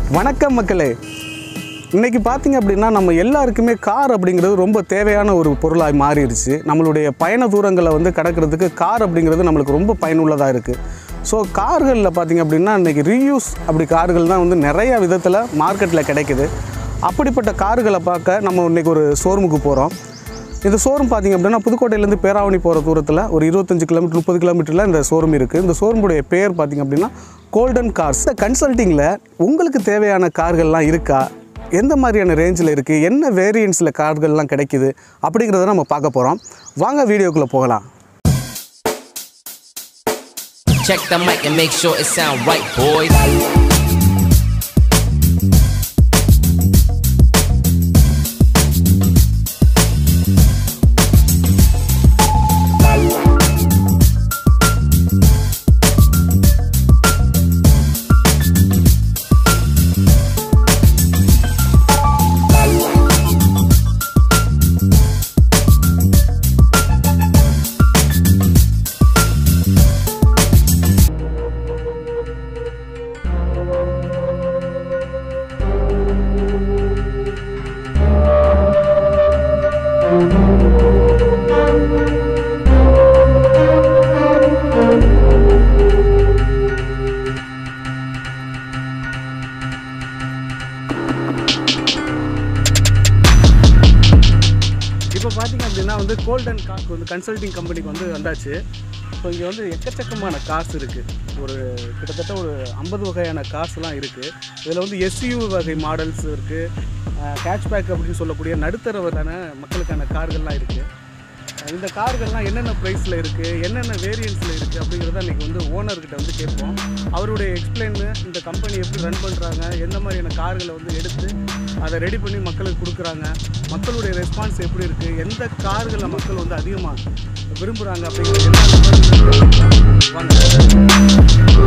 வணக்கம் மக்களே இன்னைக்கு பார்த்தீங்க அப்படின்னா நம்ம எல்லாருக்குமே கார் அப்படிங்கிறது ரொம்ப தேவையான ஒரு பொருளாய் மாறிடுச்சு நம்மளுடைய பயண தூரங்களை வந்து கடக்கிறதுக்கு கார் அப்படிங்கிறது நம்மளுக்கு ரொம்ப பயனுள்ளதாக இருக்குது ஸோ கார்களில் பார்த்தீங்க அப்படின்னா இன்றைக்கி ரீயூஸ் அப்படி கார்கள் தான் வந்து நிறைய விதத்தில் மார்க்கெட்டில் கிடைக்குது அப்படிப்பட்ட கார்களை பார்க்க நம்ம இன்றைக்கி ஒரு ஷோரூமுக்கு போகிறோம் இந்த ஷோரூம் பார்த்தீங்க அப்படின்னா புதுக்கோட்டையிலேருந்து பேராவணி போகிற தூரத்தில் ஒரு இருபத்தஞ்சு கிலோமீட்டர் முப்பது கிலோமீட்டரில் இந்த ஷோரூம் இருக்குது இந்த ஷோரூமுடைய பேர் பார்த்தீங்க அப்படின்னா கோல்டன் கார்ஸ் கன்சல்ட்டிங்கில் உங்களுக்கு தேவையான கார்கள்லாம் இருக்கா எந்த மாதிரியான ரேஞ்சில் இருக்குது என்ன வேரியன்ஸில் கார்கள்லாம் கிடைக்குது அப்படிங்கிறத நம்ம பார்க்க போகிறோம் வாங்க வீடியோக்குள்ளே போகலாம் Check the mic and make sure it sound right, boys. இப்போ பார்த்தீங்க அப்படின்னா வந்து கோல்டன் கார்ஸ் வந்து கன்சல்டிங் கம்பெனிக்கு வந்து வந்தாச்சு இப்போ இங்கே வந்து எக்கச்சக்கமான கார்ஸ் இருக்குது ஒரு கிட்டத்தட்ட ஒரு ஐம்பது வகையான கார்ஸ்லாம் இருக்குது இதில் வந்து எஸ்யூ வகை மாடல்ஸ் இருக்குது கேட்ச்பேக் அப்படின்னு சொல்லக்கூடிய நடுத்தரவரான மக்களுக்கான கார்கள்லாம் இருக்குது இந்த கார்கள்லாம் என்னென்ன ப்ரைஸில் இருக்குது என்னென்ன வேரியன்ஸில் இருக்குது அப்படிங்கிறத இன்றைக்கி வந்து ஓனர்கிட்ட வந்து கேட்போம் அவருடைய எக்ஸ்பிளைன் இந்த கம்பெனி எப்படி ரன் பண்ணுறாங்க எந்த மாதிரியான கார்களை வந்து எடுத்து அதை ரெடி பண்ணி மக்களுக்கு கொடுக்குறாங்க மக்களுடைய ரெஸ்பான்ஸ் எப்படி இருக்குது எந்த கார்களை மக்கள் வந்து அதிகமாக விரும்புகிறாங்க அப்படிங்கிறது எல்லா வாங்க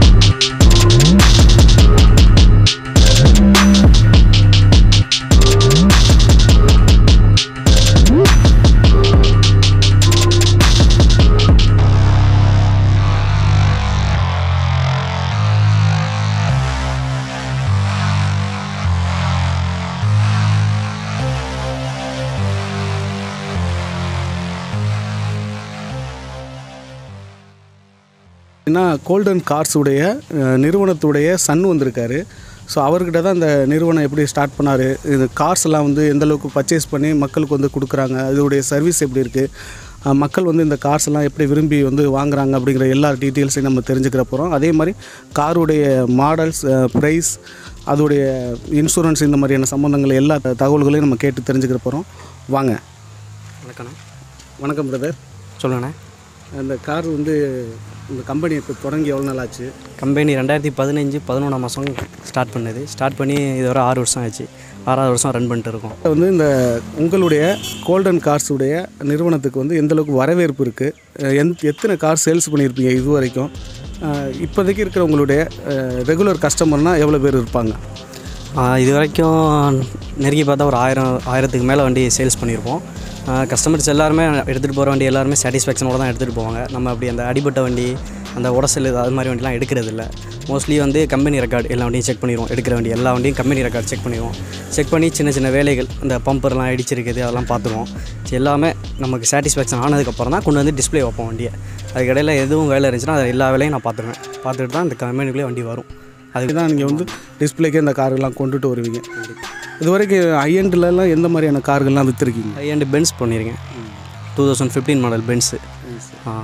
ஏன்னா கோல்டன் கார்ஸுடைய அஹ், நிறுவனத்துடைய சன் வந்திருக்காரு ஸோ அவர்கிட்ட தான் இந்த நிறுவனம் எப்படி ஸ்டார்ட் பண்ணார் இது கார்ஸ் எல்லாம் வந்து எந்த அளவுக்கு பர்ச்சேஸ் பண்ணி மக்களுக்கு வந்து கொடுக்குறாங்க இதோடைய சர்வீஸ் எப்படி இருக்குது மக்கள் வந்து இந்த கார்ஸ் எல்லாம் எப்படி விரும்பி வந்து வாங்குறாங்க அப்படிங்கிற எல்லா டீட்டெயில்ஸையும் நம்ம தெரிஞ்சுக்கிற போகிறோம் அதே மாதிரி காருடைய மாடல்ஸ் ப்ரைஸ் அதோடைய இன்சூரன்ஸ் இந்த மாதிரியான சம்மந்தங்கள் எல்லா த- தகவல்களையும் நம்ம கேட்டு தெரிஞ்சுக்கிற போகிறோம் வாங்க வணக்கண்ணா வணக்கம் பிரதர் சொல்லுங்கண்ணே அந்த கார் வந்து இந்த கம்பெனி இப்போ தொடங்கி எவ்வளோ நாள் ஆச்சு கம்பெனி ரெண்டாயிரத்தி பதினஞ்சு பதினொன்றாம் மாதம் ஸ்டார்ட் பண்ணது ஸ்டார்ட் பண்ணி இதுவரை ஆறு வருஷம் ஆச்சு ஆறாவது வருஷம் ரன் பண்ணிட்டு இருக்கோம் வந்து இந்த உங்களுடைய கோல்டன் கார்ஸுடைய நிறுவனத்துக்கு வந்து எந்த அளவுக்கு வரவேற்பு இருக்குது எந் எத்தனை கார் சேல்ஸ் பண்ணியிருப்பீங்க இது வரைக்கும் அஹ், இப்போதைக்கு இருக்கிற உங்களுடைய ரெகுலர் கஸ்டமர்னால் எவ்வளோ பேர் இருப்பாங்க ஆஹ் இது வரைக்கும் நெருங்கி பார்த்தா ஒரு ஆயிரம் ஆயிரத்துக்கு மேலே வண்டி சேல்ஸ் பண்ணியிருப்போம் கஸ்டமர்ஸ் எல்லாருமே எடுத்துகிட்டு போகிற வண்டி எல்லாருமே சாட்டிஸ்ஃபேக்ஷனோட தான் எடுத்துகிட்டு போவாங்க நம்ம அப்படி அந்த அடிபட்ட வண்டி அந்த உடசல் இது அது மாதிரி வண்டிலாம் எடுக்கிறது இல்லை மோஸ்ட்லி வந்து கம்பெனி ரெக்கார்டு எல்லா வண்டியும் செக் பண்ணிடுவோம் எடுக்கிற வண்டி எல்லா வண்டியும் கம்பெனி ரெக்கார்டு செக் பண்ணிடுவோம் செக் பண்ணி சின்ன சின்ன வேலைகள் இந்த பம்பர்லாம் இடிச்சிருக்குது அதெல்லாம் பார்த்துருவோம் சரி, எல்லாமே நமக்கு சாட்டிஸ்ஃபேக்ஷன் ஆனதுக்கப்புறம் தான் கொண்டு வந்து டிஸ்ப்ளே வைப்போம் வண்டியை அதுக்கிடையில் எதுவும் வேலை இருந்துச்சுன்னா அது எல்லா வேலையும் நான் பார்த்துருவேன் பார்த்துட்டு தான் இந்த கம்பெனிக்குள்ளே வண்டி வரும் அது அதுதான் நீங்கள் வந்து டிஸ்பிளேக்கே இந்த கார்கள்லாம் கொண்டுட்டு வருவீங்க இது வரைக்கும் ஹையண்ட்லலாம் எந்த மாதிரியான கார்கள்லாம் விற்றுருக்கீங்க ஹை அண்ட் பென்ஸ் பண்ணியிருக்கேன் two thousand fifteen model Benz ஆ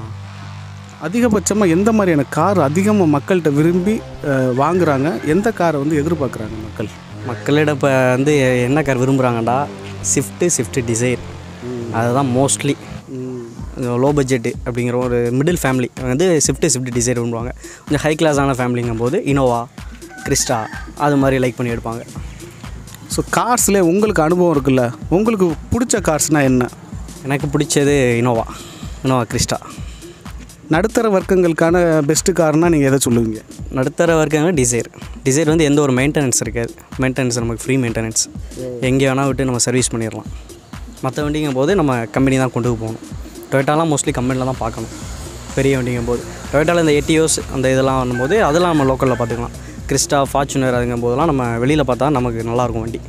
அதிகபட்சமாக எந்த மாதிரியான கார் அதிகமாக மக்கள்கிட்ட விரும்பி அஹ், வாங்குறாங்க எந்த காரை வந்து எதிர்பார்க்குறாங்க மக்கள் மக்களிடம் இப்போ வந்து என்ன கார் விரும்புகிறாங்கடா ஸ்விஃப்ட்டு ஸ்விஃப்ட் டிசைர் அதுதான் மோஸ்ட்லி லோ பட்ஜெட்டு அப்படிங்கிற ஒரு மிடில் ஃபேமிலி வந்து ஸ்விஃப்ட்டு ஸ்விஃப்ட் டிசைர் விரும்புவாங்க கொஞ்சம் ஹை கிளாஸான ஃபேமிலிங்கும் போது இனோவா கிறிஸ்டா அது மாதிரி லைக் பண்ணி எடுப்பாங்க ஸோ கார்ஸில் உங்களுக்கு அனுபவம் இருக்குல்ல உங்களுக்கு பிடிச்ச கார்ஸ்னால் என்ன எனக்கு பிடிச்சது இனோவா இனோவா கிறிஸ்டா நடுத்தர வர்க்கங்களுக்கான பெஸ்ட்டு கார்னால் நீங்கள் எதை சொல்லுவீங்க நடுத்தர வர்க்கங்க டிசைர் டிசைர் வந்து எந்த ஒரு மெயின்டெனன்ஸ் இருக்காது மெயின்டெனன்ஸ் நமக்கு ஃப்ரீ மெயின்டெனன்ஸ் எங்கே வேணால் விட்டு நம்ம சர்வீஸ் பண்ணிடலாம் மற்ற வண்டிங்கும் போது நம்ம கம்பெனி தான் கொண்டு போகணும் டொயோட்டாலாம் மோஸ்ட்லி கம்பெனியில் தான் பார்க்கணும் பெரிய வண்டிங்கும் போது டொயோட்டாவில் இந்த எட்டியோஸ் அந்த இதெல்லாம் வரும்போது அதெல்லாம் நம்ம லோக்கலில் பார்த்துக்கலாம் கிறிஸ்டா ஃபார்ச்சுனர் அதுங்கும் போதெல்லாம் நம்ம வெளியில் பார்த்தா நமக்கு நல்லாயிருக்கும் வண்டி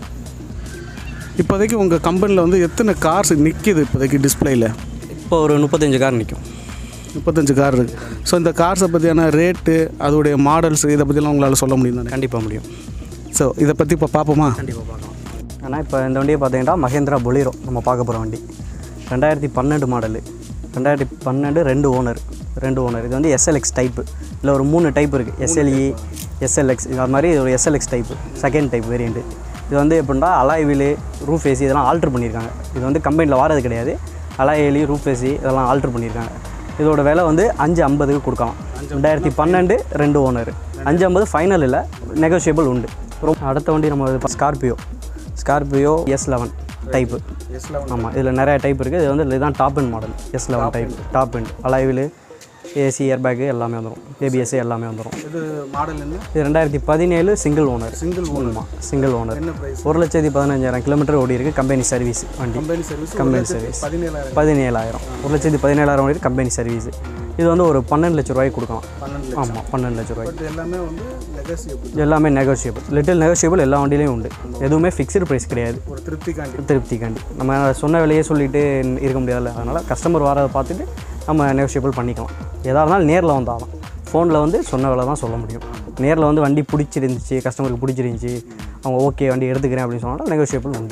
இப்போதைக்கு உங்கள் கம்பெனியில் வந்து எத்தனை கார்ஸ் நிற்கிது இப்போதைக்கு டிஸ்பிளேயில் இப்போ ஒரு முப்பத்தஞ்சு கார் நிற்கும் முப்பத்தஞ்சு கார் இருக்குது ஸோ இந்த கார்ஸை பற்றியான ரேட்டு அதோடைய மாடல்ஸ் இதை பற்றிலாம் உங்களால் சொல்ல முடியும் தானே கண்டிப்பாக முடியும் ஸோ இதை பற்றி இப்போ பார்ப்போமா கண்டிப்பாக பார்க்கலாம் ஆனால் இப்போ இந்த வண்டியை பார்த்தீங்கன்னா மகேந்திரா பொலிரோ நம்ம பார்க்க போகிற வண்டி ரெண்டாயிரத்தி பன்னெண்டு மாடலு ரெண்டாயிரத்தி பன்னெண்டு ரெண்டு ஓனர் ரெண்டு ஓனர் இது வந்து எஸ்எல்எக்ஸ் டைப்பு இல்லை ஒரு மூணு டைப் இருக்குது எஸ்எல்இ எஸ்எல்எக்ஸ் இது மாதிரி இது ஒரு SLX type second type variant இது வந்து எப்படின்னா அலாய் வீலு ரூஃப் ஏசி இதெல்லாம் ஆல்ட்ரு பண்ணியிருக்காங்க இது வந்து கம்பெனியில் வாரது கிடையாது அலாய் ஏலி ரூஃப் ஏசி இதெல்லாம் ஆல்ட்ரு பண்ணியிருக்காங்க இதோட விலை வந்து அஞ்சு ஐம்பதுக்கு கொடுக்கலாம் ரெண்டாயிரத்தி பன்னெண்டு ரெண்டு ஓனர் அஞ்சு ஐம்பது ஃபைனல் இல்லை நெகோஷியபிள் உண்டு ரொம்ப அடுத்த வண்டி நம்ம இப்போ Scorpio Scorpio S eleven type ஆமாம் இதில் நிறைய டைப் இருக்குது இது வந்து இதுதான் top end model S eleven type top end அலைவில் ஏசி ஏர்பேக்கு எல்லாமே வந்துடும் ஏபிஎஸ் எல்லாமே வந்துடும் இது மாடல் என்ன இது ரெண்டாயிரத்தி பதினேழு சிங்கிள் ஓனர் சிங்கிள் ஓனர்மா சிங்கிள் ஓனர் ஒரு லட்சத்தி பதினஞ்சாயிரம் கிலோமீட்டர் ஓடி இருக்குது கம்பெனி சர்வீஸ் வண்டி கம்பெனி சர்வீஸ் கம்பெனி சர்வீஸ் பதினேழாயிரம் பதினேழாயிரம் ஒரு லட்சத்தி பதினேழாயிரம் ஓடி கம்பெனி சர்வீஸ் இது வந்து ஒரு பன்னெண்டு லட்ச ரூபாய்க்கு கொடுக்கலாம் பன்னெண்டு ஆமாம் பன்னெண்டு லட்ச ரூபாய்க்கு இது எல்லாமே வந்து நெகோசியபிள் எல்லாமே நெகோஷியபிள் லிட்டில் நெகோஷியபிள் எல்லா வண்டியிலையும் உண்டு எதுவுமே ஃபிக்ஸ்டு ப்ரைஸ் கிடையாது ஒரு திருப்திக்காண்டி திருப்திக்காண்டி நம்ம சொன்ன விலையே சொல்லிட்டு இருக்க முடியாதுல்ல அதனால் கஸ்டமர் வரதை பார்த்துட்டு நம்ம நெகோஷியபிள் பண்ணிக்கலாம் எதாக இருந்தாலும் நேரில் வந்தாலும் ஃபோனில் வந்து சொன்ன விலை தான் சொல்ல முடியும் நேரில் வந்து வண்டி பிடிச்சிருந்துச்சு கஸ்டமருக்கு பிடிச்சிருந்துச்சி அவங்க ஓகே வண்டி எடுத்துக்கிறேன் அப்படின்னு சொன்னால் நெகோஷியபிள் உண்டு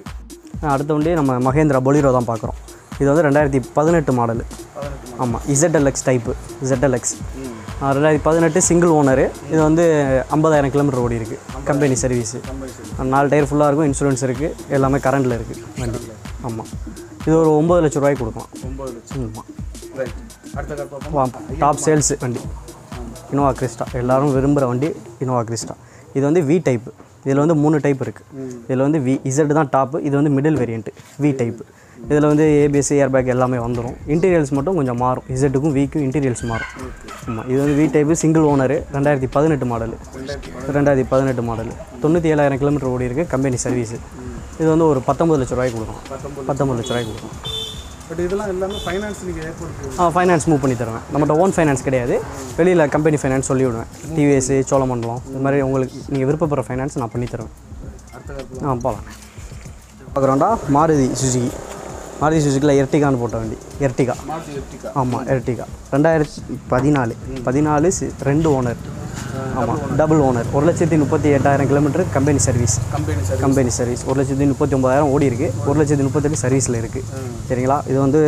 அடுத்த வண்டி நம்ம மகேந்திரா பொலிரோ தான் பார்க்குறோம் இது வந்து ரெண்டாயிரத்தி பதினெட்டு மாடலு ஆமாம் இசட்எல்எக்ஸ் டைப்பு இசட்எல்எக்ஸ் ரெண்டாயிரத்தி பதினெட்டு சிங்கிள் ஓனரு இது வந்து ஐம்பதாயிரம் கிலோமீட்டர் ஓடி இருக்குது கம்பெனி சர்வீஸு நாலு டயர் ஃபுல்லாக இருக்கும் இன்சூரன்ஸ் இருக்குது எல்லாமே கரண்டில் இருக்குது வண்டி ஆமாம் இது ஒரு ஒம்பது லட்ச ரூபாய்க்கு கொடுக்கலாம் ஒம்பது லட்சம் ஆமாம் ரைட் அடுத்த கார் பார்ப்போம் டாப் சேல்ஸ் வண்டி இனோவா கிறிஸ்டா எல்லாரும் விரும்புகிற வண்டி இனோவா கிறிஸ்டா இது வந்து வி டைப் இதில் வந்து மூணு டைப் இருக்குது இதில் வந்து வி இசட் தான் டாப்பு இது வந்து மிடில் வேரியண்ட்டு வி டைப் இதில் வந்து ஏபிஎஸ் ஏர்பேக் எல்லாமே வந்துடும் இன்டீரியல்ஸ் மட்டும் கொஞ்சம் மாறும் இசட்டுக்கும் விக்கும் இன்டீரியல்ஸ் மாறும் ஆமாம் இது வந்து வி டைப்பு சிங்கிள் ஓனரு ரெண்டாயிரத்தி பதினெட்டு மாடலு ரெண்டாயிரத்தி பதினெட்டு மாடலு தொண்ணூற்றி ஏழாயிரம் கிலோமீட்டர் ஓடி இருக்குது கம்பெனி சர்வீஸு இது வந்து ஒரு பத்தொம்பது லட்ச ரூபாய்க்கு கொடுக்கலாம் பத்தொம்பது லட்ச ரூபாய்க்கு கொடுக்கலாம் பட் இதெல்லாம் எல்லாமே ஃபைனான்ஸ் நீங்கள் ஏற்படுத்தி ஆ ஃபைனான்ஸ் மூவ் பண்ணி தருவேன் நம்மகிட்ட ஓன் ஃபைனான்ஸ் கிடையாது வெளியில் கம்பெனி ஃபைனான்ஸ் சொல்லி விடுவேன் டிவிஎஸ் சோழமண்டலம் இது மாதிரி உங்களுக்கு நீங்கள் விருப்பப்படுற ஃபைனான்ஸ் நான் பண்ணி தருவேன் அடுத்த கார் ஆ போகலாம் பார்க்குறோண்டா மாருதி சுசுகி மாருதி சுசுக்கியில் எர்டிகான்னு போட்ட வண்டி எர்டிகா மாருதி எர்டிகா ஆமாம் எர்டிகா ரெண்டாயிரத்தி பதினாலு பதினாலு சி- ரெண்டு ஓனர் ஆமாம் டபுள் ஓனர் ஒரு லட்சத்தி முப்பத்தி எட்டாயிரம் kilometre company service company sir company service ஒரு லட்சத்தி முப்பத்தி ஒம்பதாயிரம் ஓடி இருக்குது ஒரு லட்சத்தி முப்பத்தெட்டு சர்வீஸில் இருக்குது சரிங்களா இது வந்து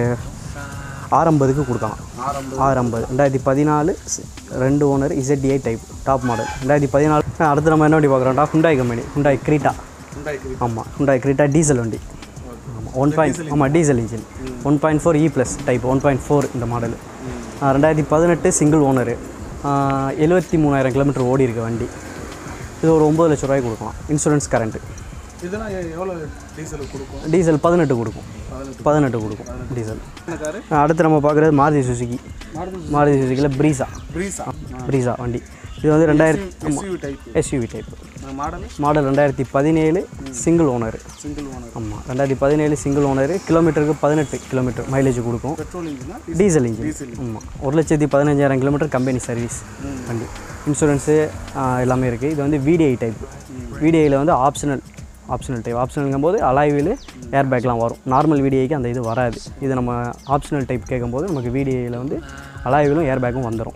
ஆரம்பதுக்கு கொடுக்கலாம் ஆரம்பது ரெண்டாயிரத்தி பதினாலு சி- ரெண்டு owner ZA type top model ரெண்டாயிரத்தி பதினாலு அடுத்து நம்ம என்ன வண்டி பார்க்குறோம்டா ஹுண்டாய் கம்பெனி ஹுண்டாய் கிரீட்டா ஆமாம் ஹுண்டாய் கிரீட்டா டீசல் வண்டி ஆமாம் ஒன் பாயிண்ட் ஆமாம் diesel engine one point four E plus type one point four இந்த மாடல் ரெண்டாயிரத்தி பதினெட்டு சிங்கிள் ஓனரு எழுபத்தி மூணாயிரம் கிலோமீட்டர் ஓடி இருக்கு வண்டி இது ஒரு ஒம்பது லட்ச ரூபாய்க்கு கொடுக்கலாம் இன்சூரன்ஸ் கரண்ட்டு இதெல்லாம் எ- எவ்வளோ டீசல் கொடுக்கும் டீசல் பதினெட்டு கொடுக்கும் பதினெட்டு கொடுக்கும் டீசல் என்ன காரு அடுத்து நம்ம பார்க்குறது மாருதி சுசுகி மாருதி சுசுக்கியில் ப்ரீஸா ப்ரீஸா ப்ரீஸா வண்டி இது வந்து ரெண்டாயிரத்தி SUV type SUV type model model ரெண்டாயிரத்தி பதினேழு சிங்கிள் ஓனர் சிங்கிள் ஓனர் ஆமாம் ரெண்டாயிரத்தி பதினேழு சிங்கிள் ஓனர் கிலோமீட்டருக்கு பதினெட்டு கிலோமீட்டர் மைலேஜ் கொடுக்கும் பெட்ரோல் இன்ஜினா டீசல் இன்ஜின் ஆமாம் ஒரு லட்சத்தி பதினஞ்சாயிரம் கிலோமீட்டர் கம்பெனி சர்வீஸ் வண்டி இன்சூரன்ஸு எல்லாமே இருக்குது இது வந்து விடிஐ டைப் விடிஐயில் வந்து ஆப்ஷனல் ஆப்ஷனல் டைப் ஆப்ஷனல்ங்கும் போது அலாய் வீலு ஏர் பேக்லாம் வரும் நார்மல் விடிஐக்கு அந்த இது வராது இது நம்ம ஆப்ஷனல் டைப் கேட்கும்போது நமக்கு விடிஐயில் வந்து அலாய் வீலும் ஏர் பேக்கும் வந்துடும்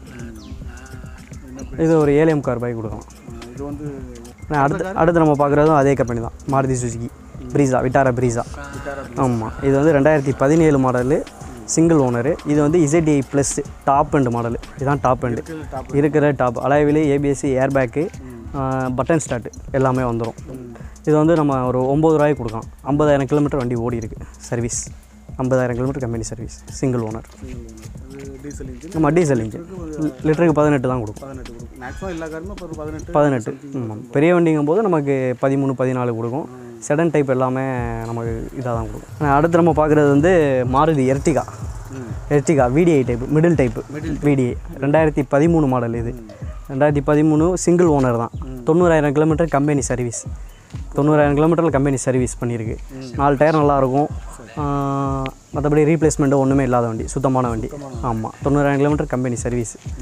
இது ஒரு ஏலிஎம் கார் பைக் கொடுக்கலாம் இது வந்து நான் அடுத்து அடுத்து நம்ம பார்க்குறதும் அதே கம்பெனி தான் மாருதி சுசுகி ப்ரீஸா விட்டாரா ப்ரீஸா ஆமாம் இது வந்து ரெண்டாயிரத்தி பதினேழு மாடலு சிங்கிள் ஓனரு இது வந்து ZI plus top end model இதுதான் டாப் எண்டு இருக்கிற டாப் அலைவிலே ஏபிஎஸ்சி ஏர்பேக்கு பட்டன் ஸ்டார்ட் எல்லாமே வந்துடும் இது வந்து நம்ம ஒரு ஒம்பது ரூபாய்க்கு கொடுக்கலாம் ஐம்பதாயிரம் கிலோமீட்டர் வண்டி ஓடி இருக்கு சர்வீஸ் ஐம்பதாயிரம் kilometre company service single owner அது டீசல் இன்ஜின் நம்ம டீசல் இன்ஜின் லிட்டருக்கு பதினெட்டு தான் கொடுக்கும் பதினெட்டு கொடுக்கும் மேக்ஸிமம் எல்லா காருமே இப்போ ஒரு பதினெட்டு பதினெட்டு ஆமாம் பெரிய வண்டிங்கும் போது நமக்கு பதிமூணு பதினாலு கொடுக்கும் செடன் டைப் எல்லாமே நமக்கு இதாக தான் கொடுக்கும் ஆனா, அடுத்து நம்ம பார்க்குறது வந்து Maruti Ertiga Ertiga VDI type middle type VDI ரெண்டாயிரத்தி பதிமூணு மாடல் இது ரெண்டாயிரத்தி பதிமூணு சிங்கிள் ஓனர் தான் தொண்ணூறாயிரம் கிலோமீட்டர் கம்பெனி சர்வீஸ் தொண்ணூறாயிரம் கிலோமீட்டரில் கம்பெனி சர்வீஸ் பண்ணியிருக்கு நாலு டயர் நல்லாயிருக்கும் மற்றபடி ரீப்ளேஸ்மெண்ட்டு ஒன்றுமே இல்லாத வண்டி சுத்தமான வண்டி ஆமாம் தொண்ணூறாயிரம் கிலோமீட்டர் கம்பெனி சர்வீஸ்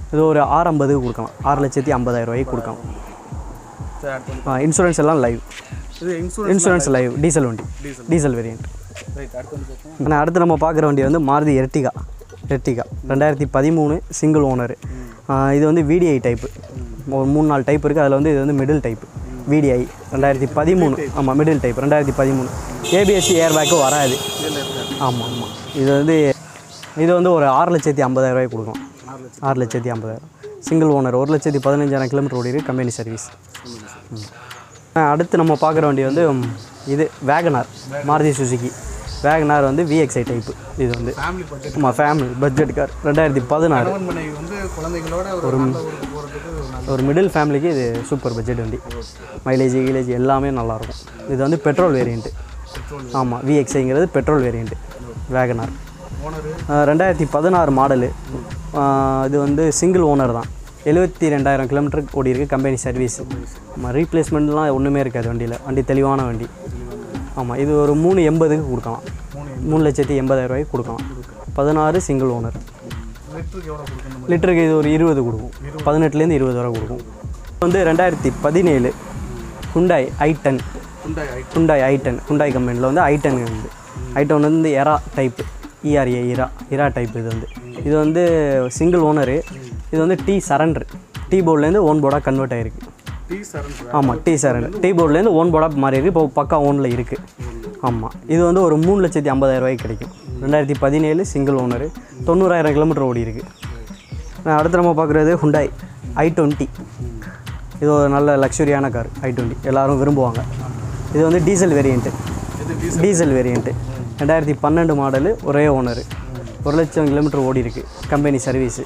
இது ஒரு ஆறு ஐம்பதுக்கு கொடுக்கலாம் ஆறு லட்சத்தி ஐம்பதாயிரம் ரூபாய்க்கு கொடுக்கலாம் சரி அடுத்து வந்து இன்சூரன்ஸ் எல்லாம் லைவ் இது இன்சூரன்ஸ் இன்சூரன்ஸ் லைவ் டீசல் வண்டி டீசல் வேரியண்ட் ரைட் அடுத்து வந்து பார்த்தீங்கன்னா ஆனால் அடுத்து நம்ம பார்க்குற வண்டி வந்து மாருதி எர்டிகா எர்டிகா ரெண்டாயிரத்தி பதிமூணு சிங்கிள் ஓனர் இது வந்து விடிஐ டைப்பு ஒரு மூணு நாலு டைப் இருக்குது அதில் வந்து இது வந்து மிடில் டைப் விடிஐ ரெண்டாயிரத்தி பதிமூணு ஆமாம் மிடில் டைப் ரெண்டாயிரத்தி பதிமூணு ஏபிஎஸ்சி ஏர் பேக்கும் வராது ஆமாம் ஆமாம் இது வந்து இது வந்து ஒரு ஆறு லட்சத்தி ஐம்பதாயிரம் ரூபாய்க்கு கொடுக்கலாம் ஆறு லட்சத்தி ஐம்பதாயிரம் சிங்கிள் ஓனர் ஒரு லட்சத்தி பதினஞ்சாயிரம் கிலோமீட்டர் ஓடி இருக்கு கம்பெனி சர்வீஸ் அடுத்து நம்ம பார்க்குற வண்டி வந்து ம், இது வேகனார் மாருதி சுசுகி வேகனார் வந்து விஎக்ஸ்ஐ டைப்பு இது வந்து ஃபேமிலி பட்ஜெட் ஆமாம் ஃபேமிலி பட்ஜெட் கார் ரெண்டாயிரத்தி பதினாறு கணவன் மனைவி வந்து குழந்தைகளோட ஒரு நல்ல ஊருக்கு போகிறதுக்கு நல்ல ஒரு மிடில் ஃபேமிலிக்கு இது சூப்பர் பட்ஜெட் வண்டி மைலேஜ் கீலேஜ் எல்லாமே நல்லாயிருக்கும் இது வந்து பெட்ரோல் வேரியண்ட்டு ஆமாம் விஎக்ஸ்ஐங்கிறது பெட்ரோல் வேரியண்ட்டு வேகனார் ஓனரு ரெண்டாயிரத்தி பதினாறு மாடலு இது வந்து சிங்கிள் ஓனர் தான் எழுபத்தி ரெண்டாயிரம் கிலோமீட்டர் ஓடி இருக்குது கம்பெனி சர்வீஸ் ஆமாம் ரீப்ளேஸ்மெண்ட்லாம் ஒன்றுமே இருக்காது வண்டியில் வண்டி தெளிவான வண்டி ஆமாம் இது ஒரு மூணு எண்பதுக்கு கொடுக்கலாம் மூணு லட்சத்தி எண்பதாயிரம் ரூபாய்க்கு கொடுக்கலாம் பதினாறு சிங்கிள் ஓனர் லிட்டருக்கு எவ்வளோ கொடுக்கணும் லிட்டருக்கு இது ஒரு இருபது கொடுக்கும் பதினெட்டுலேருந்து இருபது வரை கொடுக்கும் இது வந்து ரெண்டாயிரத்தி பதினேழு ஹுண்டாய் ஐ டென் குண்டாய் ஐட்டம் ஹுண்டாய் ஐ டென் ஹுண்டாய் கம்பெனியில் வந்து ஐ டென் வந்து ஐ டென் வந்து Era type ERA Era Era type இது வந்து இது வந்து சிங்கிள் ஓனரு இது வந்து டி சரண்டர் டி போர்ட்லேருந்து ஓன் போர்டாக கன்வெர்ட் ஆகிருக்கு டீ சரண்டர் ஆமாம் டி சரண்டர் டி போர்ட்லேருந்து ஓன் போர்டாக மாறி இருக்கு இப்போ பக்கா ஓனில் இருக்குது ஆமாம் இது வந்து ஒரு மூணு லட்சத்தி ஐம்பதாயிரம் ரூபாய்க்கு கிடைக்கும் ரெண்டாயிரத்தி பதினேழு சிங்கிள் ஓனரு தொண்ணூறாயிரம் கிலோமீட்டர் ஓடி இருக்கு நான் அடுத்து நம்ம பார்க்குறது ஹுண்டாய் ஐ டுவெண்ட்டி இது ஒரு நல்ல லக்ஸுரியான கார் ஐ டுவெண்ட்டி எல்லோரும் விரும்புவாங்க இது வந்து டீசல் வேரியண்ட்டு டீசல் வேரியண்ட்டு ரெண்டாயிரத்தி பன்னெண்டு மாடலு ஒரே ஓனரு ஒரு லட்சம் கிலோமீட்டர் ஓடி இருக்கு கம்பெனி சர்வீஸு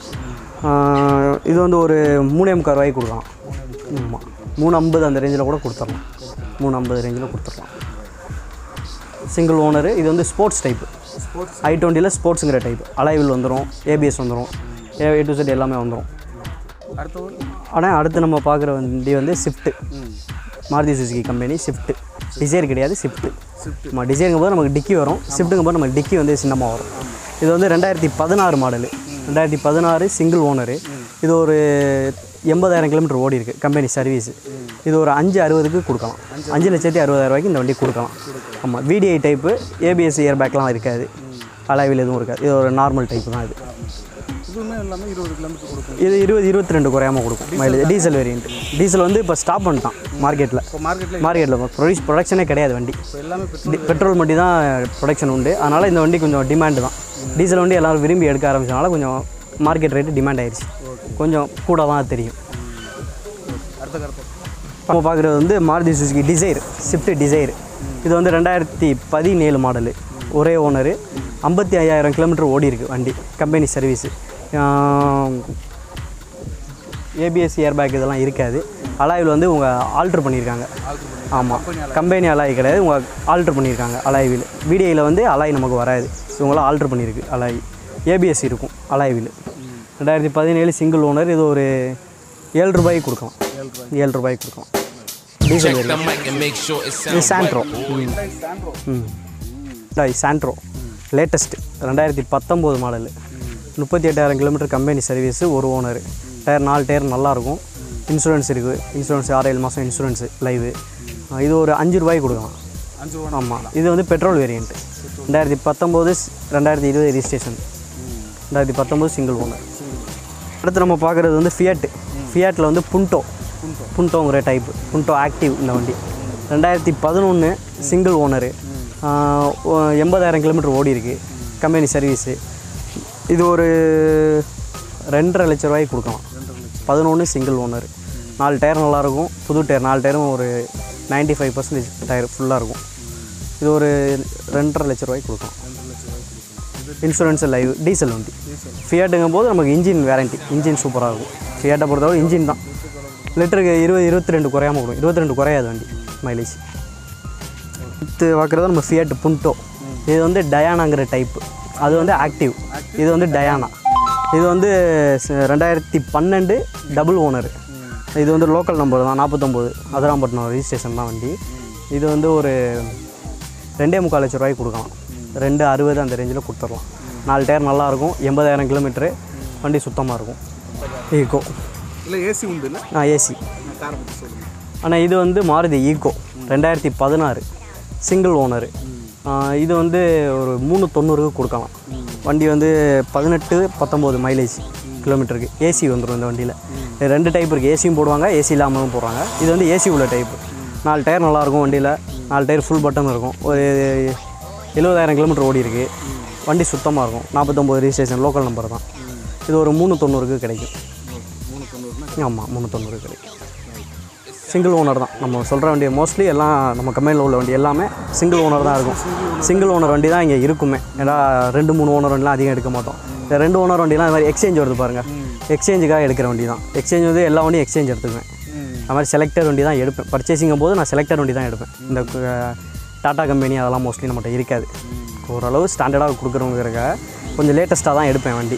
இது வந்து ஒரு மூணே முக்கால் ரூபாய்க்கு கொடுக்கலாம் ஆமாம் மூணு ஐம்பது அந்த ரேஞ்சில் கூட கொடுத்துடலாம் மூணு ஐம்பது ரேஞ்சில் கொடுத்துடலாம் சிங்கிள் ஓனரு இது வந்து ஸ்போர்ட்ஸ் டைப்பு ஐ டுவெண்ட்டியில் ஸ்போர்ட்ஸுங்கிற டைப் அலைவில் வந்துடும் ஏபிஎஸ் வந்துடும் ஏ டு செட் எல்லாமே வந்துடும் அடுத்த ஒரு ஆனால் அடுத்து நம்ம பார்க்குற வண்டி வந்து Swift Maruti Suzuki company Swift Dzire கிடையாது ஸ்விஃப்ட்டு நம்ம டிசைருங்கும் போது நமக்கு டிக்கி வரும் ஸ்விஃப்ட்டுங்கும் போது நமக்கு டிக்கி வந்து சின்னமாக வரும் இது வந்து ரெண்டாயிரத்தி பதினாறு மாடலு ரெண்டாயிரத்தி பதினாறு சிங்கிள் ஓனரு இது ஒரு எண்பதாயிரம் கிலோமீட்டர் ஓடி இருக்கு கம்பெனி சர்வீஸ் இது ஒரு அஞ்சு அறுபதுக்கு கொடுக்கலாம் அஞ்சு லட்சத்தி அறுபதாயிரம் ரூபாய்க்கு இந்த வண்டி கொடுக்கலாம் ஆமாம் விடிஐ டைப்பு ஏபிஎஸ் இயர் பேக்லாம் இருக்காது அலாவில் எதுவும் இருக்காது இது ஒரு நார்மல் டைப்பு தான் இது இதுவுமே எல்லாமே இருபது கிலோமீட்டர் கொடுக்கும் இது இருபது இருபத்தி ரெண்டு குறையாமல் கொடுக்கும் மைலேஜ் டீசல் வேரியண்ட் டீசல் வந்து இப்போ ஸ்டாப் பண்ணிட்டான் மார்க்கெட்டில் இப்போ மார்க்கெட்டில் மார்க்கெட்டில் ப்ரொடியூஸ் ப்ரொடக்ஷனே கிடையாது வண்டி இப்போ எல்லாமே டி- பெட்ரோல் வண்டி தான் ப்ரொடக்ஷன் உண்டு அதனால் இந்த வண்டி கொஞ்சம் டிமாண்டு தான் டீசல் வண்டி எல்லாரும் விரும்பி எடுக்க ஆரம்பிச்சனால கொஞ்சம் மார்க்கெட் ரேட்டு டிமாண்ட் ஆயிடுச்சு கொஞ்சம் கூட தான் தெரியும் அடுத்த கருத்து நம்ம பார்க்குறது வந்து Maruti Suzuki Dzire Swift Dzire இது வந்து ரெண்டாயிரத்தி பதினேழு மாடலு ஒரே ஓனரு ஐம்பத்தி ஐயாயிரம் கிலோமீட்டர் ஓடி இருக்கு வண்டி கம்பெனி சர்வீஸு ஏபிஎஸ் ஏர்பேக் இதெல்லாம் இருக்காது அலாயில் வந்து உங்கள் ஆல்ட்ரு பண்ணியிருக்காங்க ஆமாம் கம்பெனி அலாய் கிடையாது உங்கள் ஆல்ட்ரு பண்ணியிருக்காங்க அலாய்வில் வீடியோவில் வந்து அலாய் நமக்கு வராது இவங்களாம் ஆல்ட்ரு பண்ணியிருக்கு அலாய் ஏபிஎஸ் இருக்கும் அலாய்வில் ரெண்டாயிரத்தி பதினேழு சிங்கிள் ஓனர் இது ஒரு ஏழு ரூபாய்க்கு கொடுக்கலாம் ஏழு ரூபாய்க்கு கொடுக்கலாம் diesel Check the mic and make sure it இது sounds சாண்ட்ரோ right. ம் டாய் சாண்ட்ரோ லேட்டஸ்ட்டு ரெண்டாயிரத்தி பத்தொம்போது மாடலு முப்பத்தி எட்டாயிரம் கிலோமீட்டர் கம்பெனி சர்வீஸு ஒரு ஓனர் டயர் நாலு டயர் நல்லாயிருக்கும் இன்சூரன்ஸ் இருக்குது இன்சூரன்ஸ் ஆறு ஏழு மாதம் இன்சூரன்ஸு லைவு இது ஒரு அஞ்சு ரூபாய்க்கு கொடுக்கலாம் அஞ்சு ரூபா ஆமாம் இது வந்து பெட்ரோல் வேரியண்ட்டு ரெண்டாயிரத்தி பத்தொம்போது ரெண்டாயிரத்தி இருபது ரிஜிஸ்ட்ரேஷன் ரெண்டாயிரத்தி பத்தொம்போது சிங்கிள் ஓனர் அடுத்து நம்ம பார்க்குறது வந்து ஃபியட் ஃபியாட்டில் வந்து புண்டோ புண்டோங்கிற டைப் புண்டோ ஆக்டிவ் இந்த வண்டி ரெண்டாயிரத்தி பதினொன்று சிங்கிள் ஓனரு எண்பதாயிரம் கிலோமீட்டர் ஓடி இருக்கு கம்பெனி சர்வீஸு இது ஒரு ரெண்டரை லட்ச ரூபாய்க்கு கொடுக்கலாம் பதினொன்று சிங்கிள் ஓனர் நாலு டயர் நல்லாயிருக்கும் புது டயர் நாலு டயரும் ஒரு 95% ஃபைவ் பர்சன்டேஜ் டயர் ஃபுல்லாக இருக்கும் இது ஒரு ரெண்டரை லட்ச ரூபாய்க்கு கொடுக்கலாம் இன்சூரன்ஸ் லைவ் டீசல் வண்டி ஃபியாட்டுங்கும் போது நமக்கு இன்ஜின் வேரண்டி இன்ஜின் சூப்பராக இருக்கும் ஃபியாட்டை பொறுத்தவரை இன்ஜின் தான் லிட்டருக்கு இருபது இருபத்தி ரெண்டு குறையாமல் கொடுக்கும் இருபத்தி ரெண்டு குறையாது வண்டி மைலேஜ் அடுத்து பார்க்குறது நம்ம ஃபியட் புண்டோ இது வந்து டயானாங்கிற டைப்பு அது வந்து ஆக்டிவ் இது வந்து டயானா இது வந்து ச- ரெண்டாயிரத்தி பன்னெண்டு டபுள் ஓனர் இது வந்து லோக்கல் நம்பர் தான் நாற்பத்தொம்போது அதிராம்பட்டினம் ரிஜிஸ்ட்ரேஷன் தான் வண்டி இது வந்து ஒரு ரெண்டே முக்கால் லட்ச ரூபாய்க்கு கொடுக்கலாம் ரெண்டு அறுபது அந்த ரேஞ்சில் கொடுத்துடலாம் நாலு டயர் நல்லாயிருக்கும் எண்பதாயிரம் கிலோமீட்ரு வண்டி சுத்தமாக இருக்கும் ஈகோ இல்லை ஏசி உண்டு இல்லை ஆ ஏசி காரை பற்றி சொல்லுங்கள் ஆனால் இது வந்து மாருதி ஈகோ ரெண்டாயிரத்தி பதினாறு சிங்கிள் ஓனரு இது வந்து ஒரு மூணு தொண்ணூறுக்கு கொடுக்கலாம் வண்டி வந்து பதினெட்டு பத்தொம்போது மைலேஜ் கிலோமீட்டருக்கு ஏசி வந்துடும் இந்த வண்டியில் ரெண்டு டைப் இருக்குது ஏசியும் போடுவாங்க ஏசி இல்லாமலும் போடுறாங்க இது வந்து ஏசி உள்ள டைப்பு நாலு டயர் நல்லாயிருக்கும் வண்டியில் நாலு டயர் ஃபுல் பட்டன் இருக்கும் ஒரு எழுபதாயிரம் கிலோமீட்டர் ஓடி இருக்கு வண்டி சுத்தமாக இருக்கும் நாற்பத்தொம்போது ரிஜிஸ்ட்ரேஷன் லோக்கல் நம்பர் தான் இது ஒரு மூணு தொண்ணூறுக்கு கிடைக்கும் ஆமாம் மூணு தொண்ணூறு கிடைக்கும் சிங்கிள் ஓனர் தான் நம்ம சொல்கிற வண்டி மோஸ்ட்லி எல்லாம் நம்ம கம்பெனியில் உள்ள வண்டி எல்லாமே சிங்கிள் ஓனர் தான் இருக்கும் சிங்கிள் ஓனர் வண்டி தான் இங்கே இருக்குமே ஏன்னா ரெண்டு மூணு ஓனர் வண்டிலாம் அதிகம் எடுக்க மாட்டோம் இந்த ரெண்டு ஓனர் வண்டிலாம் இந்த மாதிரி எக்ஸ்சேஞ்ச் வருது பாருங்கள் எக்ஸ்சேஞ்சுக்காக எடுக்கிற வண்டி தான் எக்ஸ்சேஞ்ச் வந்து எல்லா வண்டியும் எக்ஸ்சேஞ்ச் எடுத்துக்குவேன் அது மாதிரி செலக்டட் வண்டி தான் எடுப்பேன் பர்ச்சேசிங்கும் போது நான் செலக்டட் வண்டி தான் எடுப்பேன் இந்த அஹ், டாடா கம்பெனி அதெல்லாம் மோஸ்ட்லி நம்மகிட்ட இருக்காது ஓரளவு ஸ்டாண்டர்டாக கொடுக்குறவங்கிறக்காக கொஞ்சம் லேட்டஸ்ட்டாக தான் எடுப்பேன் வண்டி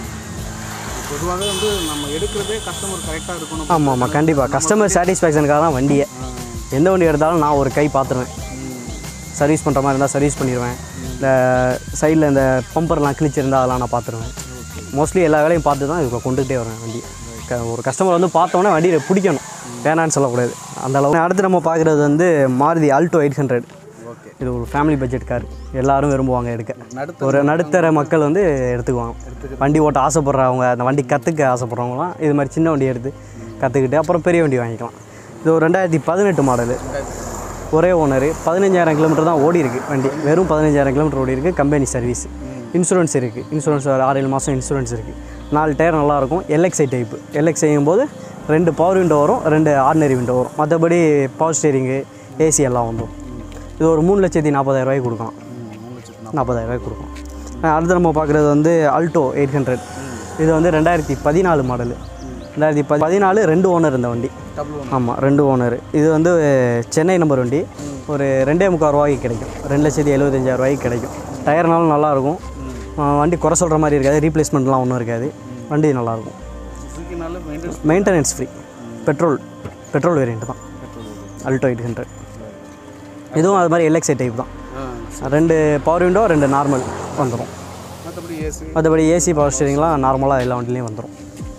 பொதுவாக வந்து நம்ம எடுக்கிறதே கஸ்டமர் கரெக்டாக இருக்கணும் ஆமாம் ஆமாம் கண்டிப்பாக கஸ்டமர் சாட்டிஸ்ஃபேக்ஷனுக்காக தான் வண்டியை எந்த வண்டி எடுத்தாலும் நான் ஒரு கை பார்த்துருவேன் சர்வீஸ் பண்ணுற மாதிரி இருந்தால் சர்வீஸ் பண்ணிடுவேன் இந்த சைடில் இந்த பம்பர்லாம் கிழிச்சிருந்தா அதெல்லாம் நான் பார்த்துருவேன் மோஸ்ட்லி எல்லா வேலையும் பார்த்து தான் இப்போ கொண்டுகிட்டே வருவேன் வண்டி க- ஒரு கஸ்டமர் வந்து பார்த்தோன்னே வண்டியை பிடிக்கணும் வேணான்னு சொல்லக்கூடாது அந்த அளவு அடுத்து நம்ம பார்க்குறது வந்து Maruti Alto eight hundred okay இது ஒரு ஃபேமிலி பட்ஜெட் கார் எல்லாரும் விரும்புவாங்க எடுக்க நடுத்தர ஒரு நடுத்தர மக்கள் வந்து எடுத்துக்குவாங்க வண்டி ஓட்ட ஆசைப்படுறவங்க அந்த வண்டி கற்றுக்க ஆசைப்படுறவங்களாம் இது மாதிரி சின்ன வண்டி எடுத்து கற்றுக்கிட்டு அப்புறம் பெரிய வண்டி வாங்கிக்கலாம் இது ஒரு ரெண்டாயிரத்தி பதினெட்டு மாடலு ஒரே ஓனர் பதினஞ்சாயிரம் கிலோமீட்டர் தான் ஓடி இருக்கு வண்டி வெறும் பதினஞ்சாயிரம் கிலோமீட்டர் ஓடி இருக்கு கம்பெனி சர்வீஸ் இன்சூரன்ஸ் இருக்குது இன்சூரன்ஸ் ஒரு ஆறு ஏழு மாதம் இன்சூரன்ஸ் இருக்குது நாலு டயர் நல்லாயிருக்கும் எல்எக்ஸ்ஐ டைப்பு எல்எக்ஸ்ஐ போது ரெண்டு பவர் விண்டோ வரும் ரெண்டு ஆர்டினரி விண்டோ வரும் மற்றபடி பவர் ஸ்டேரிங்கு ஏசி எல்லாம் வந்துடும் இது ஒரு மூணு லட்சத்தி நாற்பதாயிரம் ரூபாய்க்கு கொடுக்கலாம் நாற்பதாயிரம் ரூபாய்க்கு கொடுக்கலாம் அஹ் அடுத்து நம்ம பார்க்குறது வந்து அல்டோ எயிட் ஹண்ட்ரட் இது வந்து ரெண்டாயிரத்தி பதினாலு மாடலு ரெண்டாயிரத்தி பதி பதினாலு ரெண்டு ஓனர் இந்த வண்டி ஆமாம் ரெண்டு ஓனர் இது வந்து சென்னை நம்பர் வண்டி ஒரு ரெண்டே முக்கால் ரூபாய்க்கு கிடைக்கும் ரெண்டு லட்சத்தி எழுபத்தஞ்சாயிரம் ரூபாய்க்கு கிடைக்கும் டயர்னாலும் நல்லாயிருக்கும் அஹ் வண்டி குறை சொல்கிற மாதிரி இருக்காது ரீப்ளேஸ்மெண்ட்லாம் ஒன்றும் இருக்காது வண்டி நல்லாயிருக்கும் சுசுக்கினால maintenance maintenance free petrol petrol variant தான் அல்டோ எயிட் ஹண்ட்ரட் இதுவும் அது மாதிரி எல்எக்ஸ்ஐ டைப் தான் ரெண்டு பவர் விண்டோ ரெண்டு நார்மல் வந்துடும் மற்றபடி ஏசி மற்றபடி ஏசி பவர் ஸ்டேரிங்லாம் நார்மலாக எல்லா வண்டிலையும் வந்துடும்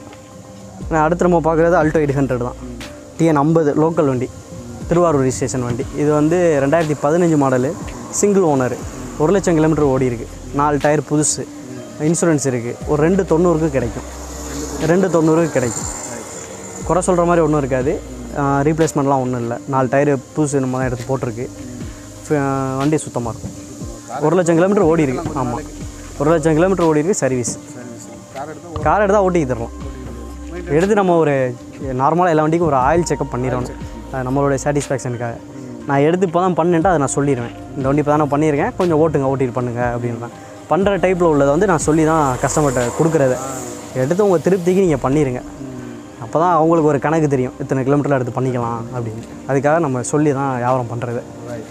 நான் அடுத்து நம்ம பார்க்குறது அல்டோ எயிட் ஹண்ட்ரட் தான் டிஎன் ஐம்பது லோக்கல் வண்டி திருவாரூர் ரிஜிஸ்ட்ரேஷன் வண்டி இது வந்து ரெண்டாயிரத்தி பதினஞ்சு மாடலு சிங்கிள் ஓனர் ஒரு லட்சம் கிலோமீட்டர் ஓடி இருக்குது நாலு டயர் புதுசு இன்சூரன்ஸ் இருக்குது ஒரு ரெண்டு தொண்ணூறுக்கு கிடைக்கும் ரெண்டு தொண்ணூறுக்கு கிடைக்கும் குறை சொல்கிற மாதிரி ஒன்றும் இருக்காது ரீப்ளேஸ்மெண்ட்லாம் ஒன்றும் இல்லை நாலு டயரு புதுசு நம்ம தான் எடுத்து போட்டிருக்கு ஃப- வண்டி சுத்தமாக இருக்கும் ஒரு லட்சம் கிலோமீட்டர் ஓடி இருக்கு ஆமாம் ஒரு லட்சம் கிலோமீட்டர் ஓடி இருக்கு சர்வீஸ் கார் எடுத்தால் கார் எடுத்தால் ஓட்டி தரலாம் எடுத்து நம்ம ஒரு நார்மலாக எல்லா வண்டிக்கும் ஒரு ஆயில் செக்அப் பண்ணிடணும் அது நம்மளுடைய சாட்டிஸ்ஃபேக்ஷனுக்காக நான் எடுத்து இப்போ தான் பண்ணிட்டு அதை நான் சொல்லிடுவேன் இந்த வண்டி இப்போ தான் நான் பண்ணியிருக்கேன் கொஞ்சம் ஓட்டுங்க ஓட்டிட்டு பண்ணுங்க அப்படின்றேன் பண்ணுற டைப்பில் உள்ளதை வந்து நான் சொல்லி தான் கஸ்டமர்கிட்ட கொடுக்குறது எடுத்து உங்கள் திருப்திக்கு நீங்கள் பண்ணிடுங்க அப்போ தான் அவங்களுக்கு ஒரு கணக்கு தெரியும் இத்தனை கிலோமீட்டரில் எடுத்து பண்ணிக்கலாம் அப்படின்னு அதுக்காக நம்ம சொல்லி தான் வியாபாரம் பண்ணுறது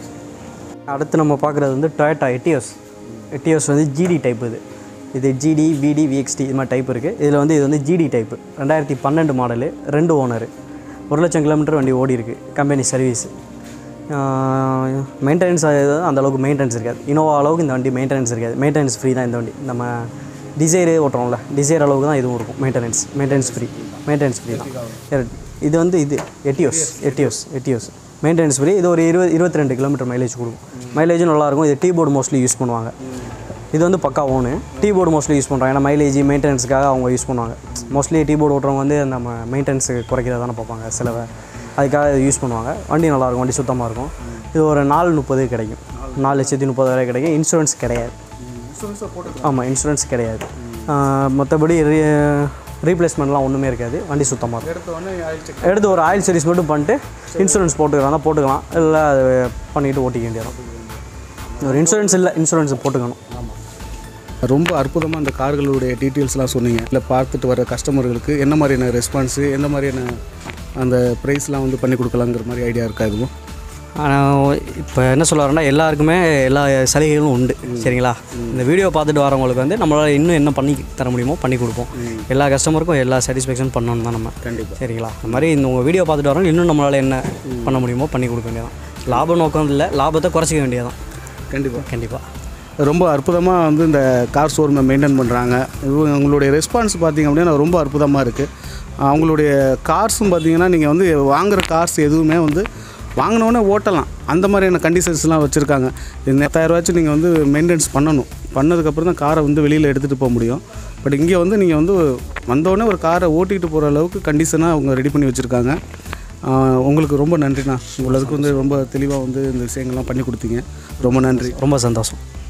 அடுத்து நம்ம பார்க்குறது வந்து டொயட்டா எட்டியோஸ் எட்டியோஸ் வந்து ஜிடி டைப் இது இது ஜிடி விடி விஎக்ஸ்டி இது மாதிரி டைப் இருக்குது இதில் வந்து இது வந்து ஜிடி டைப்பு ரெண்டாயிரத்தி பன்னெண்டு மாடலு ரெண்டு ஓனரு ஒரு லட்சம் கிலோமீட்டர் வண்டி ஓடி இருக்குது கம்பெனி சர்வீஸ் மெயின்டெனன்ஸ் அந்த அளவுக்கு மெயின்டெனன்ஸ் இருக்காது இனோவா அளவுக்கு இந்த வண்டி மெயின்டெனன்ஸ் இருக்காது மெயின்டெனன்ஸ் ஃப்ரீ தான் இந்த வண்டி நம்ம டிசைரு ஓட்டுறோம்ல டிசைர் அளவுக்கு தான் இதுவும் இருக்கும் maintenance maintenance free maintenance free தான் இது வந்து இது Etios Etios Etios maintenance free இது ஒரு இருபது இருபத்தி ரெண்டு கிலோமீட்டர் மைலேஜ் கொடுக்கும் மைலேஜும் நல்லாயிருக்கும் இது டீ போர்டு மோஸ்ட்லி யூஸ் பண்ணுவாங்க இது வந்து பக்கா own T board mostly use பண்ணுறாங்க ஏன்னா மைலேஜ் மெயின்டெனன்ஸுக்காக அவங்க யூஸ் பண்ணுவாங்க மோஸ்ட்லி டீ போர்டு ஓட்டுறவங்க வந்து நம்ம மெயின்டெனன்ஸு குறைக்கிறத தானே பார்ப்பாங்க செலவை அதுக்காக இது யூஸ் பண்ணுவாங்க வண்டி நல்லாயிருக்கும் வண்டி சுத்தமாக இருக்கும் இது ஒரு நாலு முப்பது கிடைக்கும் நாலு லட்சத்தி முப்பதாயிரம் கிடைக்கும் இன்சூரன்ஸ் கிடையாது இன்சூரன்ஸை போட்டு ஆமாம் இன்சூரன்ஸ் கிடையாது ஆஹ் மற்றபடி ரீ ரீப்ளேஸ்மெண்ட்லாம் ஒன்றுமே இருக்காது வண்டி சுத்தமாக இருக்கும் எடுத்த உடனே ஆயில் செக் எடுத்து ஒரு ஆயில் சர்வீஸ் மட்டும் பண்ணிட்டு இன்சூரன்ஸ் போட்டுக்கலாம் தான் போட்டுக்கலாம் இல்லை அது பண்ணிட்டு ஓட்டிக்க வேண்டியதான் ஒரு இன்சூரன்ஸ் இல்லை இன்சூரன்ஸ் போட்டுக்கணும் ரொம்ப அற்புதமாக அந்த கார்களுடைய டீட்டெயில்ஸ்லாம் சொன்னீங்க இல்லை பார்த்துட்டு வர கஸ்டமர்களுக்கு என்ன மாதிரியான ரெஸ்பான்ஸு எந்த மாதிரியான அந்த ப்ரைஸ்லாம் வந்து பண்ணி கொடுக்கலாங்கிற மாதிரி ஐடியா இருக்கா எதுவும் ஆனால் இப்போ என்ன சொல்ல வரேன்னா எல்லாருக்குமே எல்லா சலுகைகளும் உண்டு சரிங்களா இந்த வீடியோ பார்த்துட்டு வரவங்களுக்கு வந்து நம்மளால் இன்னும் என்ன பண்ணி தர முடியுமோ பண்ணி கொடுப்போம் எல்லா கஸ்டமருக்கும் எல்லா சாட்டிஸ்ஃபேக்ஷன் பண்ணணும் தான் நம்ம கண்டிப்பாக சரிங்களா இந்த மாதிரி இந்த உங்கள் வீடியோ பார்த்துட்டு வரவங்க இன்னும் நம்மளால் என்ன பண்ண முடியுமோ பண்ணி கொடுக்க வேண்டியதான் லாப நோக்கம் இல்லை லாபத்தை குறைச்சிக்க வேண்டியதான் கண்டிப்பாக கண்டிப்பாக ரொம்ப அற்புதமாக வந்து இந்த கார் ஷோரூமை மெயின்டைன் பண்ணுறாங்க உங்களுடைய ரெஸ்பான்ஸ் பார்த்தீங்க அப்படின்னா ரொம்ப அற்புதமாக இருக்குது அவங்களுடைய கார்ஸும் பார்த்தீங்கன்னா நீங்கள் வந்து வாங்குகிற கார்ஸ் எதுவுமே வந்து வாங்கினோடனே ஓட்டலாம் அந்த மாதிரியான கண்டிஷன்ஸ்லாம் வச்சுருக்காங்க இது எட்டாயிரரூவாச்சும் நீங்கள் வந்து மெயின்டெனன்ஸ் பண்ணணும் பண்ணதுக்கப்புறம் தான் காரை வந்து வெளியில் எடுத்துகிட்டு போக முடியும் பட் இங்கே வந்து நீங்கள் வந்து வந்தோடனே ஒரு காரை ஓட்டிகிட்டு போகிற அளவுக்கு கண்டிஷனாக அவங்க ரெடி பண்ணி வச்சுருக்காங்க ஆஹ் உங்களுக்கு ரொம்ப நன்றிண்ணா உங்களுக்கு வந்து ரொம்ப தெளிவாக வந்து இந்த விஷயங்கள்லாம் பண்ணி கொடுத்தீங்க ரொம்ப நன்றி ரொம்ப சந்தோஷம்